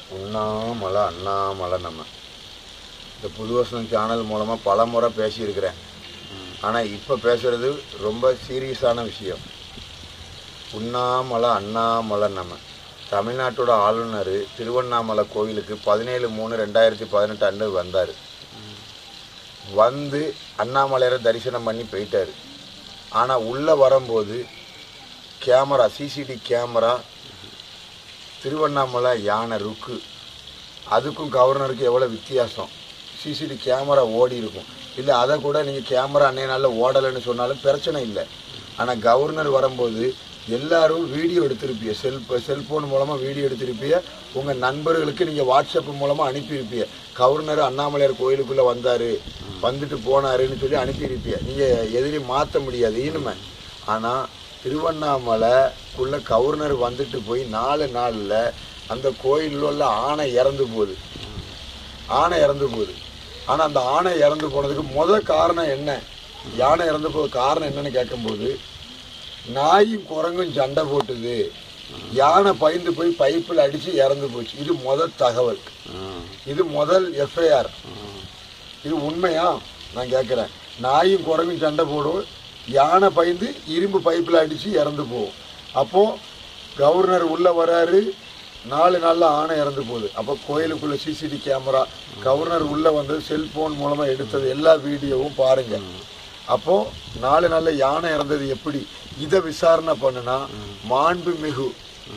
உண்ணாமலை அண்ணாமலை நம்ம இந்த புது வருஷம் சேனல் மூலமாக பல முறை பேசியிருக்கிறேன் ஆனால் இப்போ பேசுறது ரொம்ப சீரியஸான விஷயம் உண்ணாமலை அண்ணாமலை நம்ம தமிழ்நாட்டோட ஆளுநர் திருவண்ணாமலை கோவிலுக்கு பதினேழு மூணு ரெண்டாயிரத்தி பதினெட்டு அன்று வந்தார் வந்து அண்ணாமலையரை தரிசனம் பண்ணி போயிட்டாரு ஆனால் உள்ளே வரும்போது கேமரா சிசிடி கேமரா திருவண்ணாமலை யானை ருக்கு அதுக்கும் கவர்னருக்கு எவ்வளோ வித்தியாசம் சிசிடி கேமரா ஓடி இருக்கும் இல்லை அதை கூட நீங்கள் கேமரா அன்னைய நாளில் ஓடலைன்னு சொன்னாலும் பிரச்சனை இல்லை ஆனால் கவர்னர் வரும்போது எல்லாரும் வீடியோ எடுத்திருப்பீங்க செல்ஃப் செல்ஃபோன் மூலமாக வீடியோ எடுத்திருப்பீங்க உங்கள் நண்பர்களுக்கு நீங்கள் வாட்ஸ்அப் மூலமாக அனுப்பியிருப்பீங்க கவர்னர் அண்ணாமலையார் கோயிலுக்குள்ளே வந்தார் வந்துட்டு போனாருன்னு சொல்லி அனுப்பியிருப்பீங்க நீங்கள் எதிரையும் மாற்ற முடியாது இனிமே ஆனால் திருவண்ணாமலைக்குள்ள கவர்னர் வந்துட்டு போய் நாலு நாளில் அந்த கோயிலில் உள்ள ஆணை இறந்து போகுது ஆணை இறந்து போகுது ஆனால் அந்த ஆணை இறந்து போனதுக்கு முத காரணம் என்ன யானை இறந்து போக காரணம் என்னன்னு கேட்கும்போது நாயும் குரங்கும் சண்டை போட்டுது யானை பயந்து போய் பைப்பில் அடித்து இறந்து போச்சு இது முதல் தகவல் இது முதல் எஃப்ஐஆர் இது உண்மையா நான் கேட்குறேன் நாயும் குரங்கும் சண்டை போடும் யானை பயந்து இரும்பு பைப்பில் அடித்து இறந்து போகும் அப்போது கவர்னர் உள்ளே வராரு நாலு நாளில் ஆணை இறந்து போகுது அப்போ கோயிலுக்குள்ளே சிசிடி கேமரா கவர்னர் உள்ளே வந்தது செல்போன் மூலமாக எடுத்தது எல்லா வீடியோவும் பாருங்கள் அப்போது நாலு நாளில் யானை இறந்தது எப்படி இதை விசாரணை பண்ணுனா மாண்புமிகு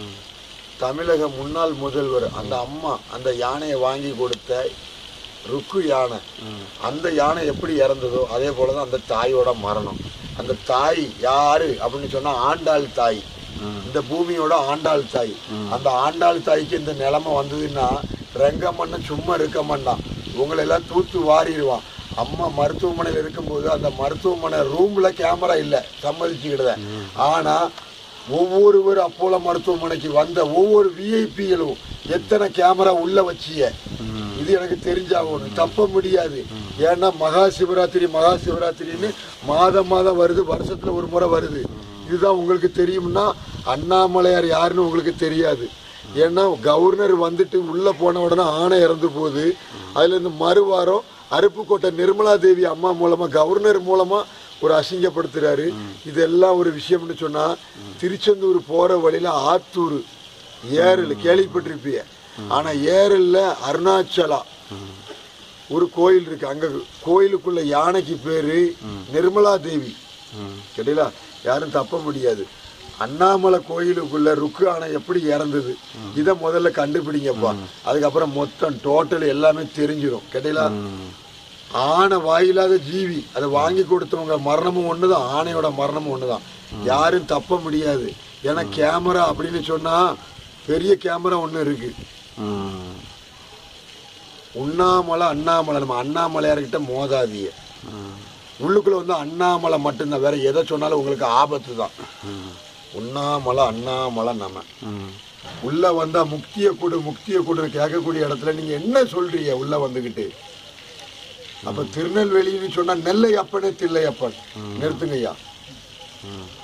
தமிழக முன்னாள் முதல்வர் அந்த அம்மா அந்த யானையை வாங்கி கொடுத்த ருக்கு யானை அந்த யானை எப்படி இறந்ததோ அதே போல தான் அந்த தாயோட மரணம் அந்த தாய் யாரு அப்படின்னு சொன்னா ஆண்டாள் தாய் இந்த பூமியோட ஆண்டாள் தாய் அந்த ஆண்டாள் தாய்க்கு இந்த நிலைமை வந்ததுன்னா ரெங்கம்மண்ணன் சும்மா இருக்க மாட்டான் உங்களை எல்லாம் தூத்து வாரிடுவான் அம்மா மருத்துவமனையில் இருக்கும்போது அந்த மருத்துவமனை ரூம்ல கேமரா இல்லை சம்மதிச்சுக்கிடுதேன் ஆனா ஒவ்வொருவர் அப்போலோ மருத்துவமனைக்கு வந்த ஒவ்வொரு விஐபிகளும் எத்தனை கேமரா உள்ள வச்சிய இது எனக்கு தெரிஞ்சாகணும் தப்ப முடியாது ஏன்னா மகா சிவராத்திரி மகா சிவராத்திரின்னு மாதம் மாதம் வருது வருஷத்துல ஒரு முறை வருது இதுதான் உங்களுக்கு தெரியும்னா அண்ணாமலையார் யாருன்னு உங்களுக்கு தெரியாது ஏன்னா கவர்னர் வந்துட்டு உள்ள போன உடனே ஆணை இறந்து போகுது அதுல இருந்து மறுவாரம் அருப்புக்கோட்டை நிர்மலா தேவி அம்மா மூலமா கவர்னர் மூலமா ஒரு அசிங்கப்படுத்துறாரு இதெல்லாம் ஒரு விஷயம்னு சொன்னா திருச்செந்தூர் போற வழியில ஆத்தூர் ஏரல் கேள்விப்பட்டிருப்பீங்க ஆனா ஏரல்ல அருணாச்சலா ஒரு கோயில் இருக்கு அங்க கோயிலுக்குள்ள யானைக்கு பேரு நிர்மலா தேவி கேட்டீங்களா யாரும் தப்ப முடியாது அண்ணாமலை கோயிலுக்குள்ள ருக்கு ஆனை எப்படி இறந்தது இதை முதல்ல கண்டுபிடிங்கப்பா அதுக்கப்புறம் மொத்தம் டோட்டல் எல்லாமே தெரிஞ்சிடும் கேட்டீங்களா ஆனை வாயில்லாத ஜீவி அதை வாங்கி கொடுத்தவங்க மரணமும் ஒண்ணுதான் ஆனையோட மரணமும் ஒண்ணுதான் யாரும் தப்ப முடியாது ஏன்னா கேமரா அப்படின்னு சொன்னா பெரிய கேமரா ஒண்ணு இருக்கு உண்ணாமலை அண்ணாமலை நம்ம அண்ணாமலையார்கிட்ட மோதாதிய உள்ளுக்குள்ள வந்து அண்ணாமலை மட்டும்தான் வேற எதை சொன்னாலும் உங்களுக்கு ஆபத்து தான் உண்ணாமலை அண்ணாமலை நம்ம உள்ள வந்தா முக்திய கொடு முக்திய கொடு கேட்கக்கூடிய இடத்துல நீங்க என்ன சொல்றீங்க உள்ள வந்துகிட்டு அப்ப திருநெல்வேலின்னு சொன்னா நெல்லை அப்பனே தில்லை அப்பன் நிறுத்துங்கய்யா